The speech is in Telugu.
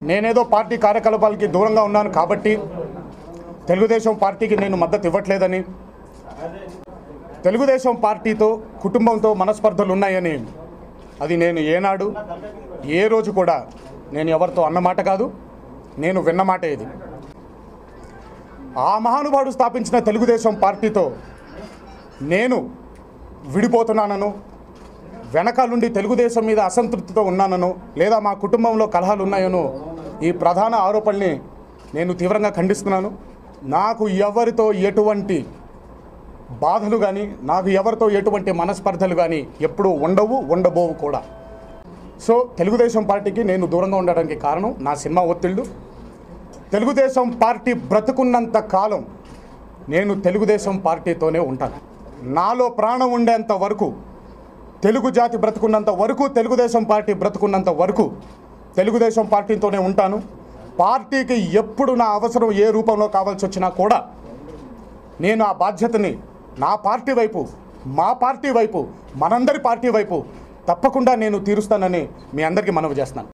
నేనేదో పార్టీ కార్యకలాపాలకి దూరంగా ఉన్నాను కాబట్టి తెలుగుదేశం పార్టీకి నేను మద్దతు ఇవ్వట్లేదని తెలుగుదేశం పార్టీతో కుటుంబంతో మనస్పర్ధలు ఉన్నాయని అది నేను ఏనాడు ఏ రోజు కూడా నేను ఎవరితో అన్నమాట కాదు నేను విన్నమాట ఇది ఆ మహానుభావుడు స్థాపించిన తెలుగుదేశం పార్టీతో నేను విడిపోతున్నానను వెనకాలండి తెలుగుదేశం మీద అసంతృప్తితో ఉన్నానను లేదా మా కుటుంబంలో కలహాలు ఉన్నాయనో ఈ ప్రధాన ఆరోపణల్ని నేను తీవ్రంగా ఖండిస్తున్నాను నాకు ఎవరితో ఎటువంటి బాధలు కానీ నాకు ఎవరితో ఎటువంటి మనస్పర్ధలు కానీ ఎప్పుడూ ఉండవు ఉండబోవు కూడా సో తెలుగుదేశం పార్టీకి నేను దూరంగా ఉండడానికి కారణం నా సినిమా ఒత్తిళ్ళు తెలుగుదేశం పార్టీ బ్రతుకున్నంత కాలం నేను తెలుగుదేశం పార్టీతోనే ఉంటాను నాలో ప్రాణం ఉండేంత వరకు తెలుగు జాతి బ్రతుకున్నంత వరకు తెలుగుదేశం పార్టీ బ్రతుకున్నంత వరకు తెలుగుదేశం పార్టీతోనే ఉంటాను పార్టీకి ఎప్పుడు నా అవసరం ఏ రూపంలో కావాల్సి వచ్చినా కూడా నేను ఆ బాధ్యతని నా పార్టీ వైపు మా పార్టీ వైపు మనందరి పార్టీ వైపు తప్పకుండా నేను తీరుస్తానని మీ అందరికీ మనవి చేస్తున్నాను